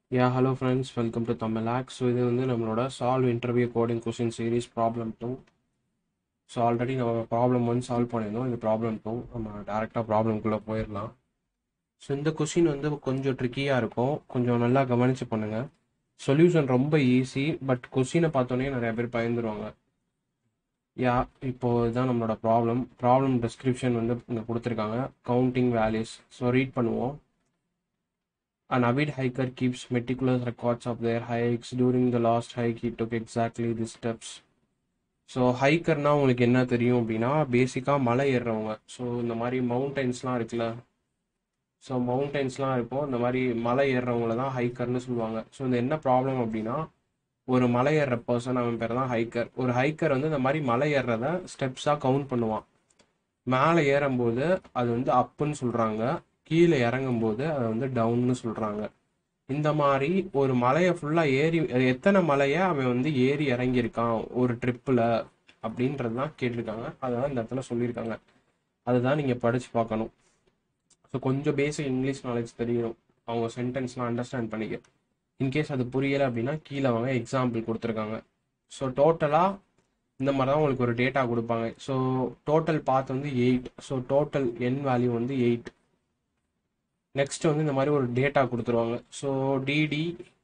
Yeah hello friends welcome to தமிழாக் so இது வந்து நம்மளோட solve interview coding question series problem two so already நம்ம ப்ராப்ளம் ஒன் சால்வ் பண்ணியிருந்தோம் இது ப்ராப்ளம் டூ நம்ம டேரெக்டாக ப்ராப்ளம்குள்ளே போயிடலாம் ஸோ இந்த கொஷின் வந்து கொஞ்சம் ட்ரிக்கியாக இருக்கும் கொஞ்சம் நல்லா கவனித்து பண்ணுங்கள் சொல்யூஷன் ரொம்ப ஈஸி பட் கொஷினை பார்த்தோன்னே நிறைய பேர் பயந்துருவாங்க யா இப்போ இதுதான் நம்மளோட ப்ராப்ளம் ப்ராப்ளம் டிஸ்கிரிப்ஷன் வந்து இங்கே கொடுத்துருக்காங்க கவுண்டிங் வேல்யூஸ் ஸோ ரீட் பண்ணுவோம் An avid hiker keeps meticulous records of their hikes. During the last hike, he took exactly these steps. So ஹைக்கர்னா உங்களுக்கு என்ன தெரியும் அப்படின்னா பேசிக்காக மலை ஏறுறவங்க ஸோ இந்த மாதிரி மவுண்டைன்ஸ்லாம் இருக்குல்ல ஸோ மவுண்டைன்ஸ்லாம் இருக்கும் இந்த மாதிரி மலை ஏறுறவங்கள தான் ஹைக்கர்னு சொல்லுவாங்க ஸோ இந்த என்ன ப்ராப்ளம் அப்படின்னா ஒரு மலை ஏறுற பர்சன் அவன் பேர் தான் ஹைக்கர் ஒரு ஹைக்கர் வந்து இந்த மாதிரி மலை ஏறுறத ஸ்டெப்ஸாக கவுண்ட் பண்ணுவான் மேலே ஏறும்போது அது வந்து அப்புன்னு சொல்கிறாங்க கீழே இறங்கும்போது அதை வந்து டவுன்னு சொல்கிறாங்க இந்த மாதிரி ஒரு மலையை ஃபுல்லாக ஏறி எத்தனை மலையை அவன் வந்து ஏறி இறங்கியிருக்கான் ஒரு ட்ரிப்பில் அப்படின்றது தான் கேட்டிருக்காங்க அதான் இந்த இடத்துல சொல்லியிருக்காங்க அதுதான் நீங்கள் படித்து பார்க்கணும் ஸோ கொஞ்சம் பேசிக் இங்கிலீஷ் நாலேஜ் தெரியணும் அவங்க சென்டென்ஸ்லாம் அண்டர்ஸ்டாண்ட் பண்ணிக்க இன்கேஸ் அது புரியலை அப்படின்னா கீழே அவங்க எக்ஸாம்பிள் கொடுத்துருக்காங்க ஸோ டோட்டலாக இந்த மாதிரி தான் உங்களுக்கு ஒரு டேட்டா கொடுப்பாங்க ஸோ டோட்டல் பாத் வந்து eight so total N value வந்து எயிட் நெக்ஸ்ட் வந்து இந்த மாதிரி ஒரு டேட்டா கொடுத்துருவாங்க so D D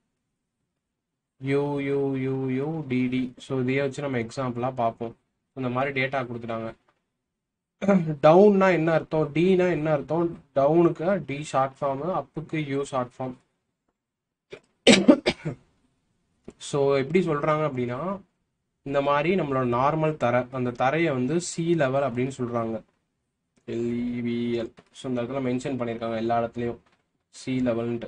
U U U U D D so இதையே வச்சு நம்ம எக்ஸாம்பிளாக பார்ப்போம் இந்த மாதிரி டேட்டா கொடுத்துட்டாங்க டவுன்னா என்ன அர்த்தம் டினா என்ன அர்த்தம் டவுனுக்கு டி ஷார்ட் ஃபார்மு அப்புக்கு யூ ஷார்ட் ஃபார்ம் ஸோ எப்படி சொல்கிறாங்க அப்படின்னா இந்த மாதிரி நம்மளோட நார்மல் தரை அந்த தரையை வந்து சி லெவல் அப்படின்னு சொல்கிறாங்க எல்இவிஎல் ஸோ இந்த இடத்துல மென்ஷன் பண்ணியிருக்காங்க எல்லா இடத்துலையும் சி லெவல்ன்ட்டு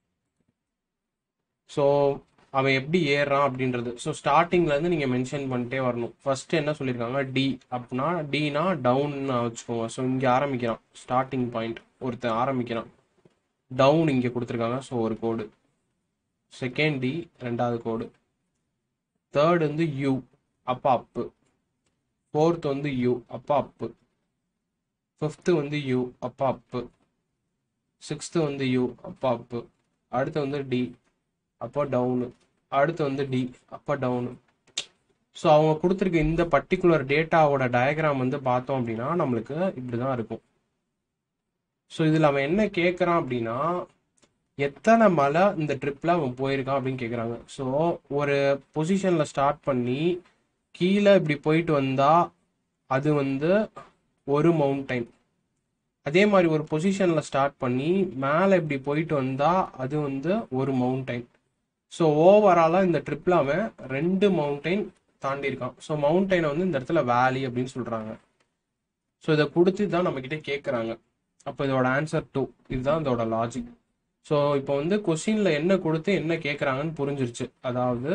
ஸோ அவன் எப்படி ஏறுறான் அப்படின்றது ஸோ ஸ்டார்டிங்லேருந்து நீங்கள் மென்ஷன் பண்ணிட்டே வரணும் ஃபர்ஸ்ட் என்ன சொல்லியிருக்காங்க டி அப்படின்னா டினா டவுன் வச்சுக்கோங்க ஸோ இங்கே ஆரம்பிக்கிறான் ஸ்டார்டிங் பாயிண்ட் ஒருத்தன் ஆரம்பிக்கிறான் டவுன் இங்கே கொடுத்துருக்காங்க ஸோ ஒரு கோடு செகண்ட் டி ரெண்டாவது கோடு தேர்ட் வந்து யூ அப்பா அப்பு ஃபோர்த் வந்து யூ அப்பா அப்பு ஃபிஃப்த்து வந்து யூ அப்பா அப்பு சிக்ஸ்த்து வந்து யூ அப்பா அப்பு அடுத்து வந்து டி அப்போ டவுனு அடுத்து வந்து டி அப்போ டவுனு ஸோ அவங்க கொடுத்துருக்க இந்த பர்டிகுலர் டேட்டாவோட டயக்ராம் வந்து பார்த்தோம் அப்படின்னா நம்மளுக்கு இப்படி தான் இருக்கும் ஸோ இதில் அவன் என்ன கேட்குறான் அப்படின்னா எத்தனை மலை இந்த ட்ரிப்பில் அவன் போயிருக்கான் அப்படின்னு கேட்குறாங்க ஸோ ஒரு பொசிஷனில் ஸ்டார்ட் பண்ணி கீழே இப்படி போயிட்டு வந்தால் அது வந்து ஒரு மவுண்டைன் அதே மாதிரி ஒரு பொசிஷனில் ஸ்டார்ட் பண்ணி மேலே இப்படி போயிட்டு வந்தால் அது வந்து ஒரு மவுண்டைன் ஸோ ஓவராலாக இந்த ட்ரிப்பில் அவன் ரெண்டு மவுண்டைன் தாண்டியிருக்கான் ஸோ மவுண்டைனை வந்து இந்த இடத்துல வேலி அப்படின்னு சொல்கிறாங்க ஸோ இதை கொடுத்து தான் நம்மக்கிட்ட கேட்குறாங்க அப்போ இதோட ஆன்சர் டூ இதுதான் இதோட லாஜிக் ஸோ இப்போ வந்து கொஸ்டினில் என்ன கொடுத்து என்ன கேட்குறாங்கன்னு புரிஞ்சிருச்சு அதாவது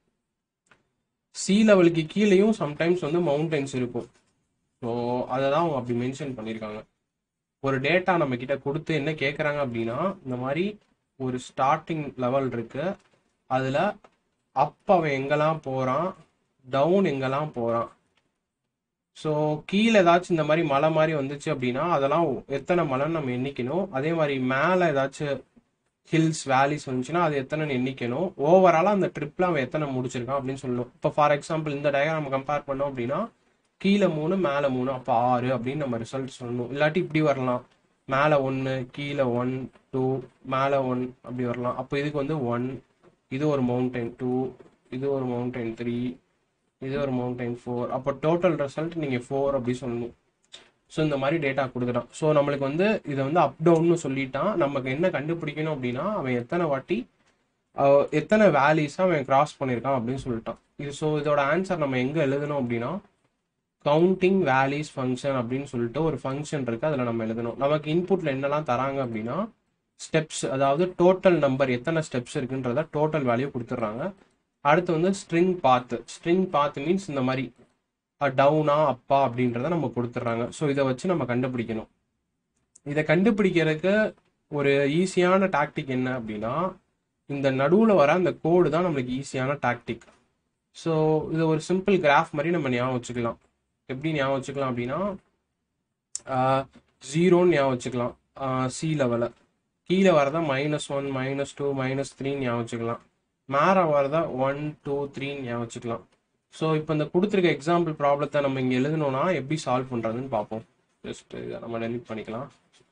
சி லெவலுக்கு கீழேயும் சம்டைம்ஸ் வந்து மவுண்டைன்ஸ் இருக்கும் ஸோ அதை தான் அவங்க அப்படி மென்ஷன் பண்ணியிருக்காங்க ஒரு டேட்டா நம்ம கிட்ட கொடுத்து என்ன கேட்குறாங்க அப்படின்னா இந்த மாதிரி ஒரு ஸ்டார்டிங் லெவல் இருக்கு அதில் அப் அவன் எங்கெல்லாம் போகிறான் டவுன் எங்கெல்லாம் போகிறான் ஸோ கீழே ஏதாச்சும் இந்த மாதிரி மலை மாதிரி வந்துச்சு அப்படின்னா அதெல்லாம் எத்தனை மலைன்னு நம்ம எண்ணிக்கணும் அதே மாதிரி மேலே ஏதாச்சும் ஹில்ஸ் வேலிஸ் வந்துச்சுன்னா அது எத்தனை எண்ணிக்கணும் ஓவராலாக அந்த ட்ரிப்பில் அவன் எத்தனை முடிச்சிருக்கான் அப்படின்னு சொல்லணும் இப்போ ஃபார் எக்ஸாம்பிள் இந்த டயக்ராம் கம்பேர் பண்ணோம் அப்படின்னா கீழே மூணு மேலே மூணு அப்போ ஆறு அப்படின்னு நம்ம ரிசல்ட் சொல்லணும் இல்லாட்டி இப்படி வரலாம் மேலே ஒன்று கீழே ஒன் டூ மேலே ஒன் அப்படி வரலாம் அப்போ இதுக்கு வந்து ஒன் இது ஒரு மவுண்டைன் டூ இது ஒரு மவுண்டைன் த்ரீ இது ஒரு மவுண்டைன் ஃபோர் அப்போ டோட்டல் ரிசல்ட் நீங்கள் ஃபோர் அப்படி சொல்லணும் ஸோ இந்த மாதிரி டேட்டா கொடுத்துட்டான் ஸோ நம்மளுக்கு வந்து இதை வந்து அப் டவுன்னு சொல்லிட்டான் நமக்கு என்ன கண்டுபிடிக்கணும் அப்படின்னா அவன் எத்தனை வாட்டி எத்தனை வேல்யூஸாக அவன் கிராஸ் பண்ணியிருக்கான் அப்படின்னு சொல்லிட்டான் இது ஸோ இதோட ஆன்சர் நம்ம எங்கே எழுதணும் அப்படின்னா கவுண்டிங் வேல்யூஸ் ஃபங்க்ஷன் அப்படின்னு சொல்லிட்டு ஒரு ஃபங்க்ஷன் இருக்கு அதில் நம்ம எழுதணும் நமக்கு இன்புட்ல என்னெல்லாம் தராங்க அப்படின்னா ஸ்டெப்ஸ் அதாவது டோட்டல் நம்பர் எத்தனை ஸ்டெப்ஸ் இருக்குன்றத டோட்டல் வேல்யூ கொடுத்துட்றாங்க அடுத்து வந்து ஸ்ட்ரிங் பாத்து ஸ்ட்ரிங் பாத்து மீன்ஸ் இந்த மாதிரி டவுனா அப்பா அப்படின்றத நம்ம கொடுத்துட்றாங்க ஸோ இதை வச்சு நம்ம கண்டுபிடிக்கணும் இதை கண்டுபிடிக்கிறதுக்கு ஒரு ஈஸியான டாக்டிக் என்ன அப்படின்னா இந்த நடுவில் வர அந்த கோடு தான் நம்மளுக்கு ஈஸியான டாக்டிக் ஸோ இது ஒரு சிம்பிள் கிராஃப் மாதிரி நம்ம ஞாபகம் வச்சுக்கலாம் எப்படி ஞாபகம் வச்சுக்கலாம் அப்படின்னா ஜீரோன்னு ஞாபகம் வச்சுக்கலாம் சி லெவலில் கீழே வரதா minus one minus two minus த்ரீன்னு ஞாபகம் வச்சுக்கலாம் மேலே வரதா ஒன் டூ த்ரீன்னு ஞாபகம் வச்சுக்கலாம் ஸோ இப்போ இந்த கொடுத்துருக்க எக்ஸாம்பிள் ப்ராப்ளத்தை நம்ம இங்கே எழுதணும்னா எப்படி சால்வ் பண்ணுறதுன்னு பார்ப்போம் ஜஸ்ட் இதை நம்ம டெலிட் பண்ணிக்கலாம்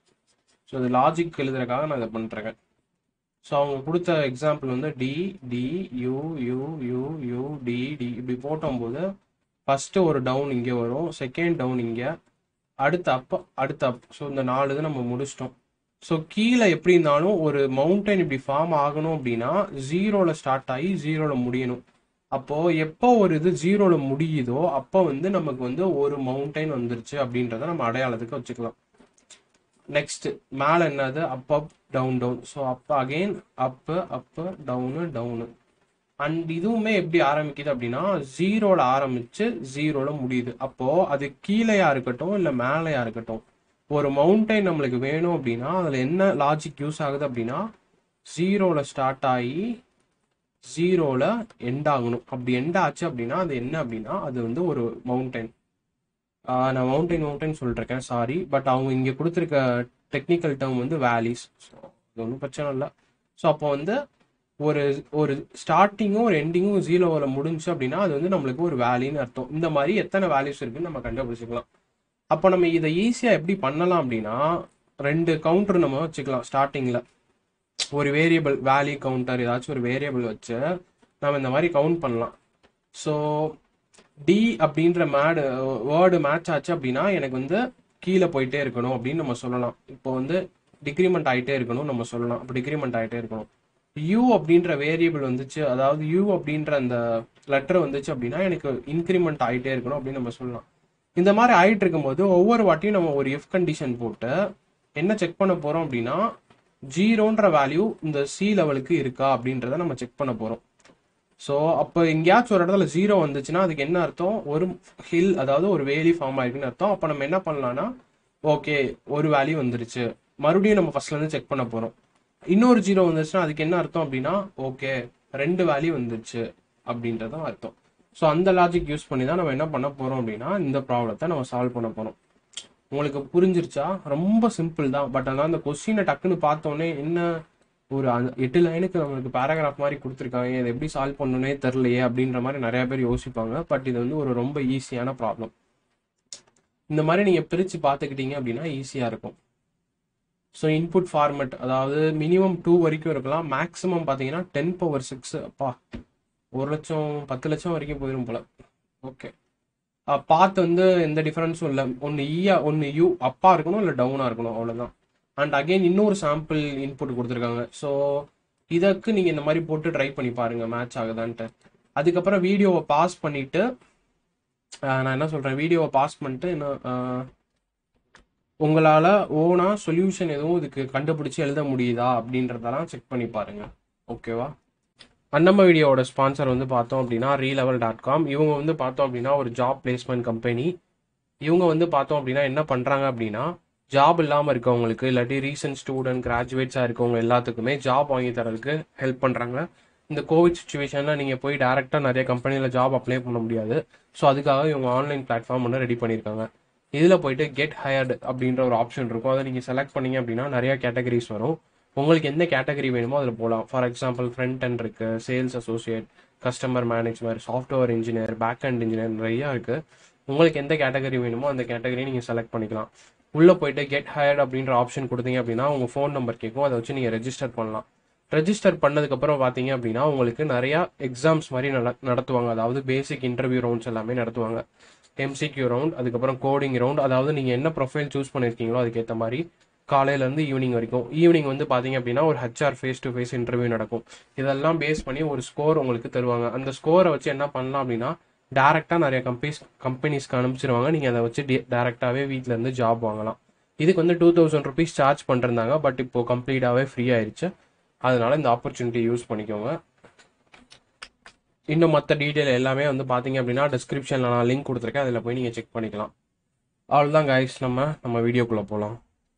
ஸோ இது லாஜிக் எழுதுறதுக்காக நான் இதை பண்ணிருக்கேன் ஸோ அவங்க கொடுத்த எக்ஸாம்பிள் வந்து D D U U U U D D இப்படி போட்டோம்போது ஃபஸ்ட்டு ஒரு டவுன் இங்கே வரும் செகண்ட் டவுன் இங்கே அடுத்த அப் அடுத்த அப் ஸோ இந்த நாலு இது நம்ம முடிச்சிட்டோம் ஸோ கீழே எப்படி இருந்தாலும் ஒரு மவுண்டன் இப்படி ஃபார்ம் ஆகணும் அப்படின்னா ஜீரோவில் ஸ்டார்ட் ஆகி ஜீரோவில் முடியணும் அப்போ எப்போ ஒரு இது ஜீரோல முடியுதோ அப்போ வந்து நமக்கு வந்து ஒரு மவுண்டைன் வந்துருச்சு அப்படின்றத நம்ம அடையாளத்துக்கு வச்சுக்கலாம் நெக்ஸ்ட் மேல என்னது up up down down so அப்போ again up up down down and இதுவுமே எப்படி ஆரம்பிக்குது அப்படின்னா ஜீரோல ஆரம்பிச்சு ஜீரோல முடியுது அப்போ அது கீழேயா இருக்கட்டும் இல்லை மேலேயா இருக்கட்டும் ஒரு மவுண்டைன் நம்மளுக்கு வேணும் அப்படின்னா அதில் என்ன லாஜிக் யூஸ் ஆகுது அப்படின்னா ஜீரோல ஸ்டார்ட் ஆகி ஜீரோல எண்ட் ஆகணும் அப்படி எண்ட் ஆச்சு அப்படின்னா அது என்ன அப்படின்னா அது வந்து ஒரு மவுண்டைன் நான் மவுண்டைன் மவுண்டைன் சொல்லிருக்கேன் சாரி பட் அவங்க இங்கே கொடுத்துருக்க டெக்னிக்கல் டேர்ம் வந்து வேலிஸ் ஸோ அது ஒன்றும் பிரச்சனை இல்லை ஸோ அப்போ வந்து ஒரு ஒரு ஸ்டார்டிங்கும் ஒரு எண்டிங்கும் ஜீரோவில் முடிஞ்சு அப்படின்னா அது வந்து நம்மளுக்கு ஒரு வேலின்னு அர்த்தம் இந்த மாதிரி எத்தனை வேல்யூஸ் இருக்குன்னு நம்ம கண்டுபிடிச்சிக்கலாம் அப்போ நம்ம இதை ஈஸியாக எப்படி பண்ணலாம் அப்படின்னா ரெண்டு கவுண்டர் நம்ம வச்சுக்கலாம் ஸ்டார்டிங்கில் ஒரு வேரியபிள் வேல்யூ கவுண்டர் ஏதாச்சும் ஒரு வேரியபிள் வச்சு நம்ம இந்த மாதிரி கவுண்ட் பண்ணலாம் ஸோ டி அப்படின்ற மேடு வேர்டு மேட்ச் ஆச்சு அப்படின்னா எனக்கு வந்து கீழே போயிட்டே இருக்கணும் அப்படின்னு நம்ம சொல்லலாம் இப்போ வந்து டிக்ரிமெண்ட் ஆகிட்டே இருக்கணும் நம்ம சொல்லலாம் அப்போ டிக்ரிமெண்ட் ஆகிட்டே இருக்கணும் யூ அப்படின்ற வேரியபிள் வந்துச்சு அதாவது யூ அப்படின்ற அந்த லெட்டர் வந்துச்சு அப்படின்னா எனக்கு இன்க்ரிமெண்ட் ஆகிட்டே இருக்கணும் அப்படின்னு நம்ம சொல்லலாம் இந்த மாதிரி ஆயிட்டு இருக்கும்போது ஒவ்வொரு வாட்டியும் நம்ம ஒரு எஃப் கண்டிஷன் போட்டு என்ன செக் பண்ண போறோம் அப்படின்னா ஜீரோன்ற வேல்யூ இந்த சி லெவலுக்கு இருக்கா அப்படின்றத நம்ம செக் பண்ண போறோம் ஸோ அப்போ எங்கேயாச்சும் ஒரு இடத்துல ஜீரோ வந்துச்சுன்னா அதுக்கு என்ன அர்த்தம் ஒரு ஹில் அதாவது ஒரு வேலி ஃபார்ம் ஆயிருக்குன்னு அர்த்தம் அப்போ நம்ம என்ன பண்ணலாம்னா ஓகே ஒரு வேல்யூ வந்துருச்சு மறுபடியும் நம்ம ஃபர்ஸ்ட்ல இருந்து செக் பண்ண போறோம் இன்னொரு ஜீரோ வந்துருச்சுன்னா அதுக்கு என்ன அர்த்தம் அப்படின்னா ஓகே ரெண்டு வேல்யூ வந்துருச்சு அப்படின்றதான் அர்த்தம் ஸோ அந்த லாஜிக் யூஸ் பண்ணி தான் நம்ம என்ன பண்ண போறோம் அப்படின்னா இந்த ப்ராப்ளத்தை நம்ம சால்வ் பண்ண போறோம் உங்களுக்கு புரிஞ்சிருச்சா ரொம்ப சிம்பிள் தான் பட் ஆனால் அந்த கொஸ்டினை டக்குன்னு பார்த்தோன்னே என்ன ஒரு அந்த எட்டு லைனுக்கு நம்மளுக்கு பேராகிராஃப் மாதிரி கொடுத்துருக்காங்க இதை எப்படி சால்வ் பண்ணணுன்னே தெரிலையே அப்படின்ற மாதிரி நிறைய பேர் யோசிப்பாங்க பட் இது வந்து ஒரு ரொம்ப ஈஸியான ப்ராப்ளம் இந்த மாதிரி நீங்கள் பிரித்து பார்த்துக்கிட்டீங்க அப்படின்னா ஈஸியாக இருக்கும் ஸோ இன்புட் ஃபார்மெட் அதாவது மினிமம் டூ வரைக்கும் இருக்கலாம் மேக்ஸிமம் பார்த்தீங்கன்னா டென் பவர் சிக்ஸ் அப்பா ஒரு லட்சம் பத்து லட்சம் வரைக்கும் போயிடும் போல ஓகே பார்த்து வந்து எந்த டிஃபரன்ஸும் இல்லை ஒன்று ஈயா ஒன்று யூ அப்பா இருக்கணும் இல்லை டவுனாக இருக்கணும் அவ்வளோதான் அண்ட் அகைன் இன்னொரு சாம்பிள் இன்புட் கொடுத்துருக்காங்க ஸோ இதற்கு நீங்கள் இந்த மாதிரி போட்டு ட்ரை பண்ணி பாருங்க மேட்ச் ஆகுதான்ட்டு அதுக்கப்புறம் வீடியோவை பாஸ் பண்ணிட்டு நான் என்ன சொல்கிறேன் வீடியோவை பாஸ் பண்ணிட்டு என்ன உங்களால் ஓனா சொல்யூஷன் எதுவும் இதுக்கு கண்டுபிடிச்சி எழுத முடியுதா அப்படின்றதெல்லாம் செக் பண்ணி பாருங்க ஓகேவா அன்னம்ம வீடியோவோட ஸ்பான்சர் வந்து பார்த்தோம் அப்படின்னா ரீலெவல் டாட் காம் இவங்க வந்து பார்த்தோம் அப்படின்னா ஒரு ஜாப் பிளேஸ்மெண்ட் கம்பெனி இவங்க வந்து பார்த்தோம் அப்படின்னா என்ன பண்ணுறாங்க அப்படின்னா ஜாப் இல்லாமல் இருக்கவங்களுக்கு இல்லாட்டி ரீசன்ட் ஸ்டூடெண்ட் கிராஜுவேட்ஸாக இருக்கவங்க எல்லாத்துக்குமே ஜாப் வாங்கி தரதுக்கு ஹெல்ப் பண்ணுறாங்க இந்த கோவிட் சுச்சுவேஷனில் நீங்கள் போய் டேரெக்டாக நிறைய கம்பெனியில் ஜாப் அப்ளை பண்ண முடியாது ஸோ அதுக்காக இவங்க ஆன்லைன் பிளாட்ஃபார்ம் ஒன்று ரெடி பண்ணியிருக்காங்க இதில் போயிட்டு கெட் ஹயர்டு அப்படின்ற ஒரு ஆப்ஷன் இருக்கும் அதை நீங்கள் செலக்ட் பண்ணீங்க அப்படின்னா நிறைய கேட்டகரிஸ் வரும் உங்களுக்கு எந்த கேட்டகரி வேணுமோ அதில் போகலாம் ஃபார் எக்ஸாம்பிள் ஃப்ரண்ட் அண்ட் இருக்கு sales associate customer management software engineer back end engineer நிறையா இருக்குது உங்களுக்கு எந்த கேட்டகரி வேணுமோ அந்த கேட்டகரி நீங்கள் செலக்ட் பண்ணிக்கலாம் உள்ளே போயிட்டு கெட் ஹயர்ட் அப்படின்ற ஆப்ஷன் கொடுத்தீங்க அப்படின்னா உங்கள் ஃபோன் நம்பர் கேட்கும் அதை வச்சு நீங்கள் ரெஜிஸ்டர் பண்ணலாம் ரெஜிஸ்டர் பண்ணதுக்கப்புறம் பார்த்தீங்க அப்படின்னா உங்களுக்கு நிறையா எக்ஸாம்ஸ் மாதிரி நட நடத்துவாங்க அதாவது பேசிக் இன்டர்வியூ ரவுண்ட்ஸ் எல்லாமே நடத்துவாங்க எம்சிக்யூ ரவுண்ட் அதுக்கப்புறம் கோடிங் ரவுண்ட் அதாவது நீங்கள் என்ன ப்ரொஃபைல் சூஸ் பண்ணியிருக்கீங்களோ அதுக்கேற்ற மாதிரி காலையிலேருந்து ஈவினிங் வரைக்கும் ஈவினிங் வந்து பார்த்தீங்க அப்படின்னா ஒரு HR face to face interview நடக்கும் இதெல்லாம் பேஸ் பண்ணி ஒரு ஸ்கோர் உங்களுக்கு தருவாங்க அந்த ஸ்கோரை வச்சு என்ன பண்ணலாம் அப்படின்னா டேரெக்டாக நிறைய கம்பெனிஸ் கம்பெனிஸ்க்கு அனுப்பிச்சிருவாங்க நீங்கள் அதை வச்சு டேரெக்டாகவே வீட்டிலேருந்து ஜாப் வாங்கலாம் இதுக்கு வந்து டூ தௌசண்ட் ருபீஸ் சார்ஜ் பண்ணிருந்தாங்க பட் இப்போ கம்ப்ளீட்டாகவே ஃப்ரீ ஆயிடுச்சு அதனால இந்த ஆப்பர்ச்சுனிட்டி யூஸ் பண்ணிக்கோங்க இன்னும் மற்ற டீட்டெயில் எல்லாமே வந்து பார்த்தீங்க அப்படின்னா டிஸ்கிரிப்ஷனில் நான் லிங்க் கொடுத்துருக்கேன் அதில் போய் நீங்கள் செக் பண்ணிக்கலாம் அவ்வளோதான் கைஸ் நம்ம நம்ம வீடியோக்குள்ளே போகலாம்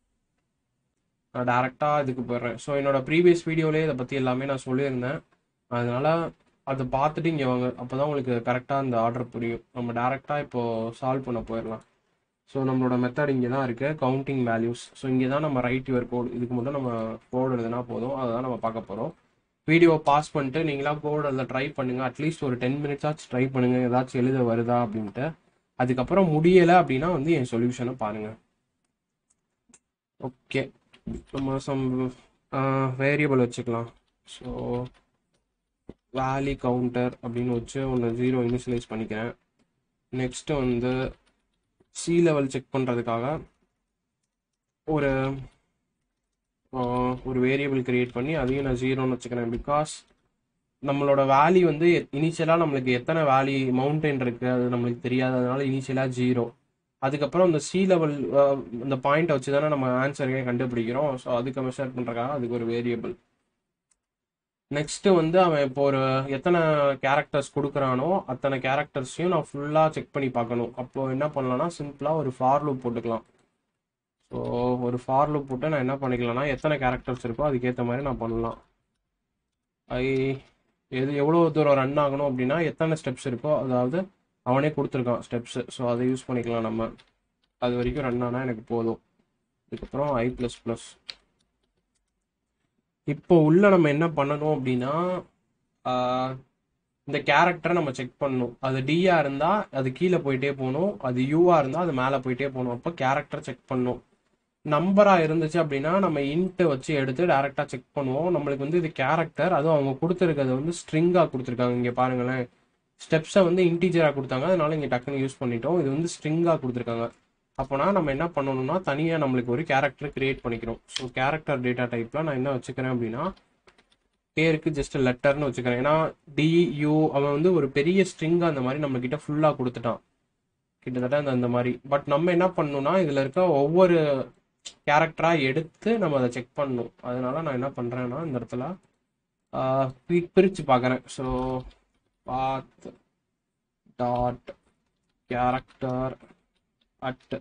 நான் டேரெக்டாக இதுக்கு போயிடுறேன் ஸோ என்னோட ப்ரீவியஸ் வீடியோலேயே இதை பற்றி எல்லாமே நான் சொல்லியிருந்தேன் அதனால அதை பார்த்துட்டு இங்கே வாங்க அப்போ தான் உங்களுக்கு கரெக்டாக அந்த ஆர்டர் புரியும் நம்ம டேரெக்டாக இப்போது சால்வ் பண்ண போயிடலாம் ஸோ நம்மளோட மெத்தட் இங்கே தான் இருக்குது கவுண்டிங் வேல்யூஸ் ஸோ இங்கே தான் நம்ம ரைட் யுவர் கோட் இதுக்கு மட்டும் நம்ம கோட் எழுதுனா போதும் அதை தான் நம்ம பார்க்க போகிறோம் வீடியோ பாஸ் பண்ணிட்டு நீங்களா கோட் அதில் ட்ரை பண்ணுங்கள் அட்லீஸ்ட் ஒரு டென் மினிட்ஸ் ஆச்சு ட்ரை பண்ணுங்கள் ஏதாச்சும் எழுத வருதா அப்படின்ட்டு அதுக்கப்புறம் முடியலை அப்படின்னா வந்து என் சொல்யூஷனை பாருங்கள் ஓகே நம்ம சம் வேரியபிள் வச்சுக்கலாம் ஸோ வேலி கவுண்டர் அப்படின்னு வச்சு ஒன்று ஜீரோ இனிஷியலைஸ் பண்ணிக்கிறேன் நெக்ஸ்ட்டு வந்து சி லெவல் செக் பண்ணுறதுக்காக ஒரு ஒரு வேரியபிள் கிரியேட் பண்ணி அதையும் நான் ஜீரோன்னு வச்சுக்கிறேன் பிகாஸ் நம்மளோட வேலி வந்து இனிஷியலாக நம்மளுக்கு எத்தனை வேலி மவுண்டன் இருக்குது அது நம்மளுக்கு தெரியாததுனால இனிஷியலாக ஜீரோ அதுக்கப்புறம் இந்த சி லெவல் இந்த பாயிண்ட்டை வச்சு தானே நம்ம ஆன்சரையே கண்டுபிடிக்கிறோம் ஸோ அதுக்கு மெஷர் பண்ணுறக்காக அதுக்கு ஒரு வேரியபிள் நெக்ஸ்ட்டு வந்து அவன் இப்போ ஒரு எத்தனை கேரக்டர்ஸ் கொடுக்குறானோ அத்தனை கேரக்டர்ஸையும் நான் ஃபுல்லாக செக் பண்ணி பார்க்கணும் அப்போது என்ன பண்ணலாம்னா சிம்பிளாக ஒரு ஃபார் லூப் போட்டுக்கலாம் ஸோ ஒரு ஃபார் லூப் போட்டு நான் என்ன பண்ணிக்கலாம்னா எத்தனை கேரக்டர்ஸ் இருக்கோ அதுக்கேற்ற மாதிரி நான் பண்ணலாம் ஐ எது எவ்வளோ தூரம் ரன் ஆகணும் அப்படின்னா எத்தனை ஸ்டெப்ஸ் இருக்கோ அதாவது அவனே கொடுத்துருக்கான் ஸ்டெப்ஸு ஸோ அதை யூஸ் பண்ணிக்கலாம் நம்ம அது வரைக்கும் ரன் ஆனால் எனக்கு போதும் அதுக்கப்புறம் ஐ ப்ளஸ் ப்ளஸ் இப்போ உள்ள நம்ம என்ன பண்ணணும் அப்படின்னா இந்த கேரக்டரை நம்ம செக் பண்ணணும் அது டிஆ இருந்தால் அது கீழே போயிட்டே போகணும் அது யூஆ இருந்தால் அது மேலே போயிட்டே போகணும் அப்போ கேரக்டர் செக் பண்ணணும் நம்பராக இருந்துச்சு அப்படின்னா நம்ம இன்ட்டு வச்சு எடுத்து டேரெக்டாக செக் பண்ணுவோம் நம்மளுக்கு வந்து இது கேரக்டர் அதுவும் அவங்க கொடுத்துருக்கிறது வந்து ஸ்ட்ரிங்காக கொடுத்துருக்காங்க இங்கே பாருங்களேன் ஸ்டெப்ஸை வந்து இன்டீஜராக கொடுத்தாங்க அதனால இங்கே டக்குன்னு யூஸ் பண்ணிட்டோம் இது வந்து ஸ்ட்ரிங்காக கொடுத்துருக்காங்க அப்போனா நம்ம என்ன பண்ணணும்னா தனியாக நம்மளுக்கு ஒரு கேரக்டர் கிரியேட் பண்ணிக்கிறோம் ஸோ கேரக்டர் டேட்டா டைப்பில் நான் என்ன வச்சுக்கிறேன் அப்படின்னா பேருக்கு ஜஸ்ட் லெட்டர்னு வச்சுக்கிறேன் ஏன்னா டியூ அவன் வந்து ஒரு பெரிய ஸ்ட்ரிங் அந்த மாதிரி நம்ம கிட்ட ஃபுல்லாக கொடுத்துட்டான் கிட்டத்தட்ட அந்த அந்த மாதிரி பட் நம்ம என்ன பண்ணணும்னா இதில் இருக்க ஒவ்வொரு கேரக்டராக எடுத்து நம்ம அதை செக் பண்ணணும் அதனால நான் என்ன பண்ணுறேன்னா இந்த இடத்துல பிரித்து பார்க்குறேன் so path dot character at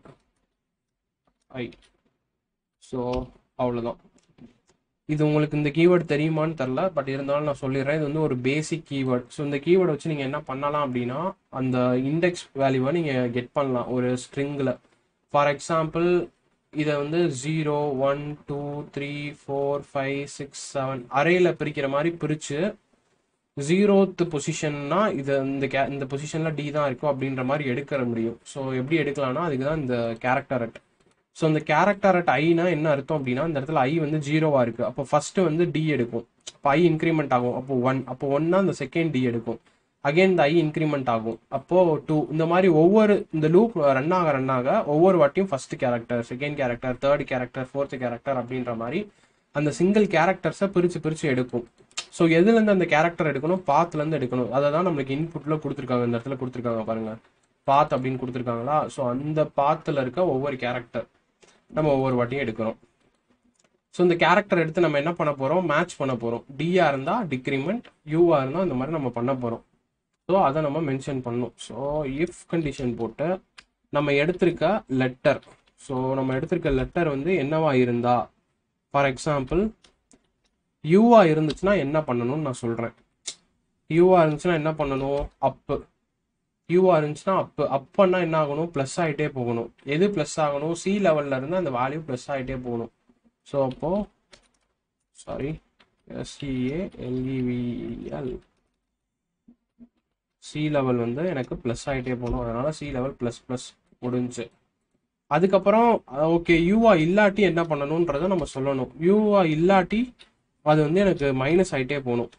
I so அவ்வளோதான் இது உங்களுக்கு இந்த கீவேர்டு தெரியுமான்னு தெரில பட் இருந்தாலும் நான் சொல்லிடுறேன் இது வந்து ஒரு பேசிக் கீவேர்ட் ஸோ இந்த கீவேர்டை வச்சு நீங்கள் என்ன பண்ணலாம் அப்படின்னா அந்த இண்டெக்ஸ் வேல்யூவை நீங்கள் கெட் பண்ணலாம் ஒரு ஸ்ட்ரிங்கில் ஃபார் எக்ஸாம்பிள் இதை வந்து zero one two three four five six seven அரையில் பிரிக்கிற மாதிரி பிரித்து ஜீரோத்து பொசிஷன்னா இது இந்த கே இந்த பொசிஷனில் டி தான் இருக்கும் அப்படின்ற மாதிரி எடுக்க முடியும் ஸோ எப்படி எடுக்கலாம்னா அதுக்கு தான் இந்த கேரக்டர் அட் ஸோ இந்த கேரக்டர் அட் ஐனா என்ன அர்த்தம் அப்படின்னா இந்த இடத்துல ஐ வந்து ஜீரோவாக இருக்குது அப்போ ஃபஸ்ட்டு வந்து டி எடுக்கும் அப்போ ஐ இன்க்ரிமெண்ட் ஆகும் அப்போ ஒன் அப்போ ஒன்னா இந்த செகண்ட் டி எடுக்கும் அகைன் இந்த ஐ இன்க்ரிமெண்ட் ஆகும் அப்போது டூ இந்த மாதிரி ஒவ்வொரு இந்த லூப் ரன் ஆக ரன் ஆக ஒவ்வொரு வாட்டியும் first character second character third character fourth character அப்படின்ற மாதிரி அந்த சிங்கிள் கேரக்டர்ஸை பிரித்து பிரித்து எடுக்கும் ஸோ எதுலேருந்து அந்த கேரக்டர் எடுக்கணும் பாத்துலேருந்து எடுக்கணும் அதை தான் நம்மளுக்கு இன்புட்டில் கொடுத்துருக்காங்க இந்த இடத்துல கொடுத்துருக்காங்க பாருங்க பாத் அப்படின்னு கொடுத்துருக்காங்களா ஸோ அந்த பாத்தில் இருக்க ஒவ்வொரு கேரக்டர் நம்ம ஒவ்வொரு வாட்டியும் எடுக்கிறோம் ஸோ இந்த கேரக்டர் எடுத்து நம்ம என்ன பண்ண போகிறோம் மேட்ச் பண்ண போகிறோம் டிஆ இருந்தால் டிக்ரிமெண்ட் யூஆ இருந்தால் இந்த மாதிரி நம்ம பண்ண போகிறோம் ஸோ அதை நம்ம மென்ஷன் பண்ணணும் ஸோ இஃப் கண்டிஷன் போட்டு நம்ம எடுத்திருக்க லெட்டர் ஸோ நம்ம எடுத்திருக்க லெட்டர் வந்து என்னவா இருந்தா ஃபார் எக்ஸாம்பிள் யூவா இருந்துச்சுன்னா என்ன பண்ணணும்னு நான் சொல்கிறேன் யூவா இருந்துச்சுன்னா என்ன பண்ணணும் அப்பு யூவா இருந்துச்சுன்னா அப்பு அப்பன்னா என்ன ஆகணும் ப்ளஸ் ஆகிட்டே போகணும் எது ப்ளஸ் ஆகணும் சி லெவலில் இருந்து அந்த வேல்யூ ப்ளஸ் ஆகிட்டே போகணும் ஸோ அப்போ sorry S E A L E V E L sea level வந்து எனக்கு ப்ளஸ் ஆகிட்டே போகணும் அதனால சி லெவல் ப்ளஸ் ப்ளஸ் முடிஞ்சு அதுக்கப்புறம் ஓகே யூஆ இல்லாட்டி என்ன பண்ணணுன்றதை நம்ம சொல்லணும் யூஆ இல்லாட்டி அது வந்து எனக்கு மைனஸ் ஆகிட்டே போகணும்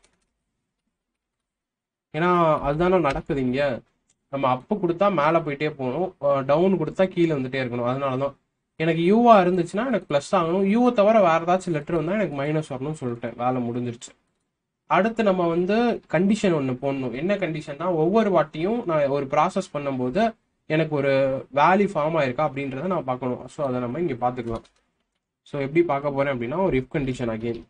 ஏன்னா அதுதானே நடக்குது இங்கே நம்ம அப்பு கொடுத்தா மேலே போயிட்டே போகணும் டவுன் கொடுத்தா கீழே வந்துட்டே இருக்கணும் அதனால தான் எனக்கு யூவா இருந்துச்சுன்னா எனக்கு ப்ளஸ் ஆகணும் யூவை தவிர வேறு ஏதாச்சும் லெட்டர் வந்தால் எனக்கு மைனஸ் வரணும்னு சொல்லிட்டேன் வேலை முடிஞ்சிருச்சு அடுத்து நம்ம வந்து கண்டிஷன் ஒன்று போடணும் என்ன கண்டிஷன்னா ஒவ்வொரு வாட்டியும் நான் ஒரு ப்ராசஸ் பண்ணும்போது எனக்கு ஒரு வேல்யூ ஃபார்ம் ஆயிருக்கா அப்படின்றத நான் பார்க்கணும் ஸோ அதை நம்ம இங்கே பார்த்துக்கலாம் ஸோ எப்படி பார்க்க போகிறேன் அப்படின்னா ஒரு இஃப் கண்டிஷன் அகெயின்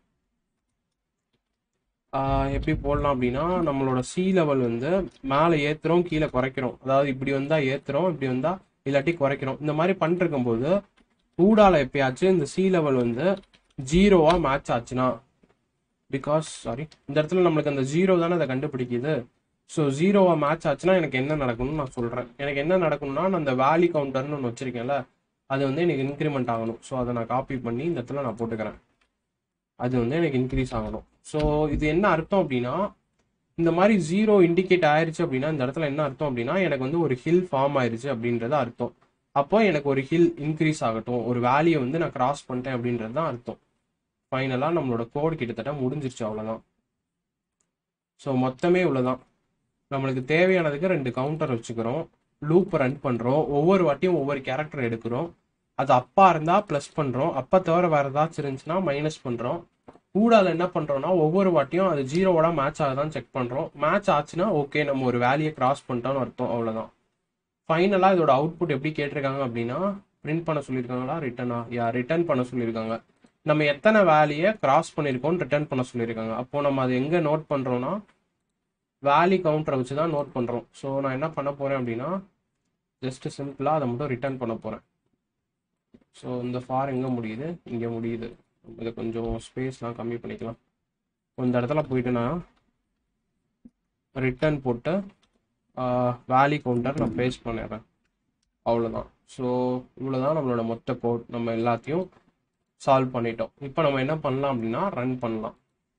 எப்படி போடலாம் அப்படின்னா நம்மளோட சி லெவல் வந்து மேலே ஏற்றுறோம் கீழே குறைக்கிறோம் அதாவது இப்படி வந்தால் ஏற்றுறோம் இப்படி வந்தால் இல்லாட்டி குறைக்கிறோம் இந்த மாதிரி பண்ணிருக்கும் போது ஊடால எப்பயாச்சும் இந்த சி லெவல் வந்து ஜீரோவா மேட்ச் ஆச்சுன்னா பிகாஸ் சாரி இந்த இடத்துல நம்மளுக்கு அந்த ஜீரோ தானே அதை கண்டுபிடிக்குது ஸோ ஜீரோவா மேட்ச் ஆச்சுன்னா எனக்கு என்ன நடக்கணும்னு நான் சொல்கிறேன் எனக்கு என்ன நடக்கணும்னா நான் அந்த வேலி கவுண்டர்னு ஒன்று வச்சுருக்கேன்ல அது வந்து எனக்கு இன்க்ரிமெண்ட் ஆகணும் ஸோ அதை நான் காப்பி பண்ணி இந்த இடத்துல நான் போட்டுக்கிறேன் அது வந்து எனக்கு இன்க்ரீஸ் ஆகணும் ஸோ இது என்ன அர்த்தம் அப்படின்னா இந்த மாதிரி ஜீரோ இண்டிகேட் ஆயிருச்சு அப்படின்னா இந்த இடத்துல என்ன அர்த்தம் அப்படின்னா எனக்கு வந்து ஒரு ஹில் ஃபார்ம் ஆயிருச்சு அப்படின்றது அர்த்தம் அப்போ எனக்கு ஒரு ஹில் இன்க்ரீஸ் ஆகட்டும் ஒரு வேல்யூ வந்து நான் கிராஸ் பண்ணிட்டேன் அப்படின்றது தான் அர்த்தம் ஃபைனலாக நம்மளோட கோட் கிட்டத்தட்ட முடிஞ்சிருச்சு அவ்வளோதான் ஸோ மொத்தமே இவ்வளோதான் நம்மளுக்கு தேவையானதுக்கு ரெண்டு கவுண்டர் வச்சுக்கிறோம் லூப் ரன் பண்ணுறோம் ஒவ்வொரு வாட்டியும் ஒவ்வொரு கேரக்டர் எடுக்கிறோம் அது அப்பா இருந்தால் ப்ளஸ் பண்ணுறோம் அப்பா தவிர வேறு ஏதாச்சும் இருந்துச்சுன்னா மைனஸ் பண்ணுறோம் கூடால என்ன பண்ணுறோம்னா ஒவ்வொரு வாட்டியும் அது ஜீரோவோட மேட்ச் ஆகுதான்னு செக் பண்ணுறோம் மேட்ச் ஆச்சுன்னா ஓகே நம்ம ஒரு வேலையை கிராஸ் பண்ணிட்டோம்னு அர்த்தம் அவ்வளோதான் ஃபைனலாக இதோட அவுட்புட் எப்படி கேட்டிருக்காங்க அப்படின்னா பிரிண்ட் பண்ண சொல்லியிருக்காங்களா ரிட்டனா யா ரிட்டர்ன் பண்ண சொல்லியிருக்காங்க நம்ம எத்தனை வேலையை கிராஸ் பண்ணியிருக்கோம்னு ரிட்டர்ன் பண்ண சொல்லியிருக்காங்க அப்போ நம்ம அது எங்கே நோட் பண்ணுறோம்னா வேலி கவுண்டரை வச்சு தான் நோட் பண்ணுறோம் ஸோ நான் என்ன பண்ண போகிறேன் அப்படின்னா ஜஸ்ட் சிம்பிளாக அதை மட்டும் ரிட்டர்ன் பண்ண போகிறேன் ஸோ இந்த ஃபார் எங்கே முடியுது இங்கே முடியுது இதை கொஞ்சம் ஸ்பேஸ்லாம் கம்மி பண்ணிக்கலாம் இந்த இடத்துல போயிட்டு நான் ரிட்டர்ன் போட்டு வேலி கவுண்டர் நான் பேஸ்ட் பண்ணிடுறேன் அவ்வளோதான் ஸோ இவ்வளோதான் நம்மளோட மொத்த கோட் நம்ம எல்லாத்தையும் சால்வ் பண்ணிட்டோம் இப்போ நம்ம என்ன பண்ணலாம் அப்படின்னா ரன் பண்ணலாம்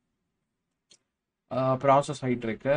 ப்ராசஸ் ஆகிட்டு இருக்கு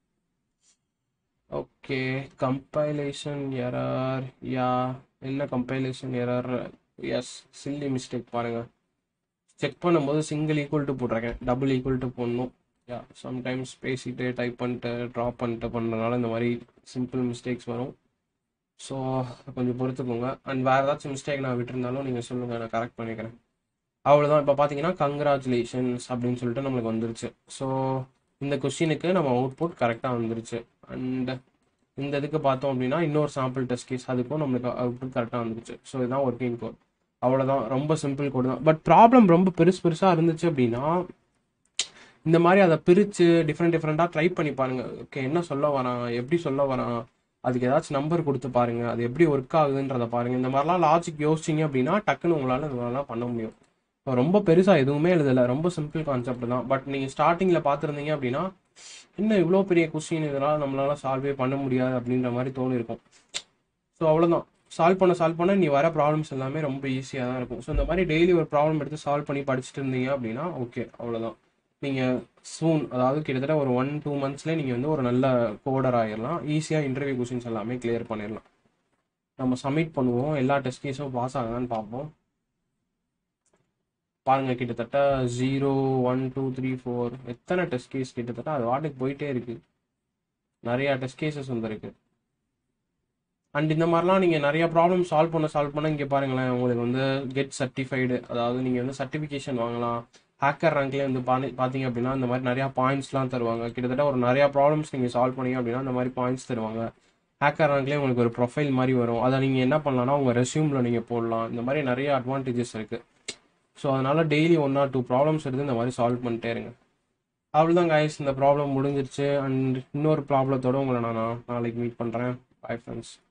ஓகே கம்பைலேஷன் எரர் யா என்ன compilation error yes silly mistake பாருங்கள் செக் பண்ணும்போது சிங்கிள் ஈக்குவல் டு போட்டிருக்கேன் டபுள் ஈக்குவல் டு போடணும் யா சம்டைம்ஸ் பேசிட்டு டைப் பண்ணிட்டு ட்ராப் பண்ணிட்டு பண்ணுறதுனால இந்த மாதிரி சிம்பிள் மிஸ்டேக்ஸ் வரும் ஸோ கொஞ்சம் பொறுத்துக்கோங்க அண்ட் வேறு ஏதாச்சும் மிஸ்டேக் நான் விட்டுருந்தாலும் நீங்கள் சொல்லுங்கள் நான் கரெக்ட் பண்ணிக்கிறேன் அவ்வளோதான் இப்போ பார்த்தீங்கன்னா கங்க்ராச்சுலேஷன்ஸ் அப்படின்னு சொல்லிட்டு நம்மளுக்கு வந்துருச்சு ஸோ இந்த கொஸ்டினுக்கு நம்ம அவுட்புட் கரெக்டாக வந்துருச்சு அண்ட் இந்த இதுக்கு பார்த்தோம் அப்படின்னா இன்னொரு சாம்பிள் டெஸ்ட் கேஸ் அதுக்கும் நம்மளுக்கு அவுட்புட் கரெக்டாக வந்துருச்சு ஸோ இதுதான் ஒர்க்கிங் கோட் அவ்வளோதான் ரொம்ப சிம்பிள் கோடு தான் பட் ப்ராப்ளம் ரொம்ப பெருசு பெருசாக இருந்துச்சு அப்படின்னா இந்த மாதிரி அதை பிரித்து டிஃப்ரெண்ட் டிஃப்ரெண்ட்டாக ட்ரை பண்ணி பாருங்க ஓகே என்ன சொல்ல வரான் எப்படி சொல்ல வரான் அதுக்கு ஏதாச்சும் நம்பர் கொடுத்து பாருங்க அது எப்படி ஒர்க் ஆகுதுன்றத பாருங்க இந்த மாதிரிலாம் லாஜிக் யோசிச்சிங்க அப்படின்னா டக்குன்னு உங்களால் இந்த மாதிரிலாம் பண்ண முடியும் இப்போ ரொம்ப பெருசாக எதுவுமே எழுதலை ரொம்ப சிம்பிள் கான்செப்ட் தான் பட் நீங்கள் ஸ்டார்டிங்கில் பார்த்துருந்தீங்க அப்படின்னா என்ன இவ்வளோ பெரிய கொஸ்டின் இதெல்லாம் நம்மளால சால்வே பண்ண முடியாது அப்படின்ற மாதிரி தோணிருக்கும் ஸோ அவ்வளோதான் சால்வ் பண்ண சால்வ் பண்ண நீ வர ப்ராப்ளம்ஸ் எல்லாமே ரொம்ப ஈஸியாக தான் இருக்கும் ஸோ இந்த மாதிரி டெய்லி ஒரு ப்ராப்ளம் எடுத்து சால்வ் பண்ணி படிச்சுட்டு இருந்தீங்க அப்படின்னா ஓகே அவ்வளோதான் நீங்கள் சூன் அதாவது கிட்டத்தட்ட ஒரு ஒன் டூ மந்த்ஸ்லேயே நீங்கள் வந்து ஒரு நல்ல கோடர் ஆகிடலாம் ஈஸியாக இன்டர்வியூ கொஸ்டின்ஸ் எல்லாமே கிளியர் பண்ணிடலாம் நம்ம சப்மிட் பண்ணுவோம் எல்லா டெஸ்ட் கேஸும் பாஸ் ஆகுதான்னு பார்ப்போம் பாருங்க கிட்டத்தட்ட zero one two three four எத்தனை டெஸ்ட் கேஸ் கிட்டத்தட்ட அது வாட்டுக்கு போயிட்டே இருக்கு நிறையா டெஸ்ட் கேசஸ் வந்துருக்கு அண்ட் இந்த மாதிரிலாம் நீங்கள் நிறைய ப்ராப்ளம் சால்வ் பண்ண சால்வ் பண்ண இங்கே பாருங்களேன் உங்களுக்கு வந்து கெட் சர்டிஃபைடு அதாவது நீங்கள் வந்து சர்டிஃபிகேஷன் வாங்கலாம் ஹேக்கர் ரேங்க்லேயே வந்து பாதி பார்த்தீங்க அப்படின்னா இந்த மாதிரி நிறையா பாயிண்ட்ஸ்லாம் தருவாங்க கிட்டத்தட்ட ஒரு நிறையா ப்ராப்ளம்ஸ் நீங்கள் சால்வ் பண்ணீங்க அப்படின்னா இந்த மாதிரி பாயிண்ட்ஸ் தருவாங்க ஹேக்கர் ரேங்க்லேயே உங்களுக்கு ஒரு ப்ரொஃபைல் மாதிரி வரும் அதை நீங்கள் என்ன பண்ணலாம்னா உங்கள் ரெஸ்யூமில் நீங்கள் போடலாம் இந்த மாதிரி நிறைய அட்வான்டேஜஸ் இருக்குது ஸோ அதனால் daily one or two problems எடுத்து இந்த மாதிரி சால்வ் பண்ணிட்டே இருங்க அவ்வளோதான் கைஸ் இந்த ப்ராப்ளம் முடிஞ்சிருச்சு அண்ட் இன்னொரு ப்ராப்ளத்தோட உங்களை நான் நாளைக்கு மீட் பண்ணுறேன் பை ஃப்ரெண்ட்ஸ்